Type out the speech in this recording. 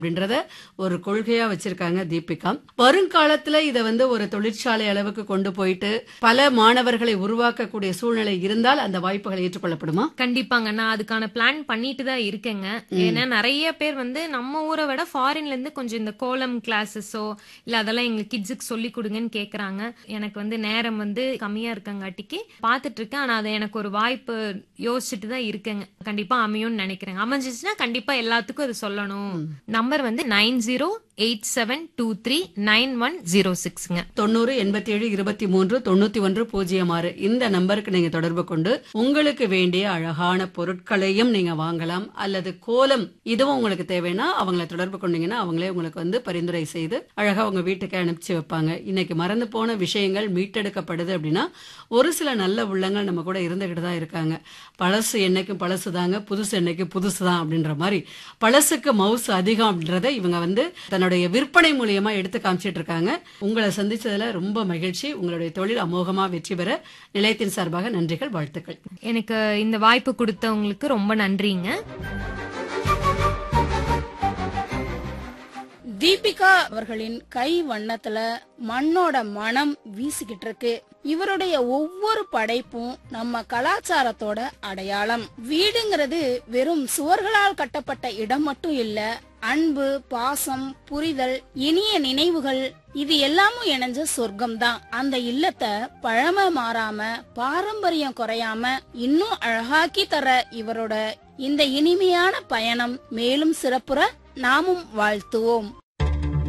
அப்படின்றத ஒரு கொள்கையா வச்சிருக்காங்க தீபிகா வருங்காலத்துல இத வந்து ஒரு தொழிற்சாலை அளவுக்கு கொண்டு போயிட்டு பல மாணவர்களை உருவாக்கக்கூடிய சூழ்நிலை இருந்தால் அந்த வாய்ப்புகள் ஏற்றுக்கொள்ளப்படுமா கண்டிப்பாங்க நான் அதுக்கான பிளான் பண்ணிட்டு தான் இருக்கேங்க ஏன்னா நிறைய பேர் வந்து நம்ம ஊரை விட ஃபாரின்ல இருந்து கொஞ்சம் இந்த கோலம் கிளாஸஸோ இல்ல அதெல்லாம் எங்க கிட்ஸுக்கு சொல்லி கொடுங்கன்னு கேக்குறாங்க எனக்கு வந்து நேரம் வந்து கம்மியா இருக்கங்காட்டிக்கு பாத்துட்டு இருக்கேன் ஆனா அது எனக்கு ஒரு வாய்ப்பு யோசிச்சுட்டு தான் இருக்கேங்க கண்டிப்பா அமையும்னு நினைக்கிறேன் அமைஞ்சிச்சுன்னா கண்டிப்பா எல்லாத்துக்கும் அது சொல்லணும் நம்பர் வந்து nine zero eight seven two three nine one zero சிக்ஸ்ங்க தொண்ணூறு எண்பத்தி ஏழு இருபத்தி மூன்று தொண்ணூத்தி ஒன்று பூஜ்ஜியம் ஆறு இந்த நம்பருக்கு நீங்க தொடர்பு கொண்டு உங்களுக்கு வேண்டிய அழகான பொருட்களையும் நீங்க வாங்கலாம் அல்லது கோலம் இதுவும் உங்களுக்கு தேவைன்னா அவங்கள தொடர்பு கொண்டீங்கன்னா அவங்களே உங்களுக்கு வந்து பரிந்துரை செய்து அழகா உங்க வீட்டுக்கு அனுப்பிச்சு வைப்பாங்க இன்னைக்கு மறந்து போன விஷயங்கள் மீட்டெடுக்கப்படுது அப்படின்னா ஒரு சில நல்ல உள்ளங்கள் நம்ம கூட இருந்துகிட்டு தான் இருக்காங்க பழசு என்னைக்கும் பழசு தாங்க புதுசு என்னைக்கும் புதுசு தான் அப்படின்ற மாதிரி பழசுக்கு மவுசு அதிகம் அப்படின்றத இவங்க வந்து தன்னுடைய விற்பனை மூலியமா எடுத்து காமிச்சிட்டு இருக்காங்க உங்களை சந்திச்சதுல ரொம்ப மகிழ்ச்சி உங்களுடைய தொழில் அமோகமா வெற்றி பெற நிலையத்தின் சார்பாக நன்றிகள் வாழ்த்துக்கள் எனக்கு இந்த வாய்ப்பு கொடுத்தவங்களுக்கு ரொம்ப நன்றிங்க தீபிகா அவர்களின் கை வண்ணத்துல மண்ணோட மனம் வீசிக்கிட்டு இருக்கு இவருடைய ஒவ்வொரு படைப்பும் நம்ம கலாச்சாரத்தோட அடையாளம் வீடுங்கிறது வெறும் சுவர்களால் கட்டப்பட்ட இடம் மட்டும் இல்ல அன்பு பாசம் புரிதல் இனிய நினைவுகள் இது எல்லாமும் இணைஞ்ச சொர்க்கம் தான் அந்த இல்லத்தை பழமை மாறாம பாரம்பரியம் குறையாம இன்னும் அழகாக்கி தர இவரோட இந்த இனிமையான பயணம் மேலும் சிறப்புற நாமும் வாழ்த்துவோம்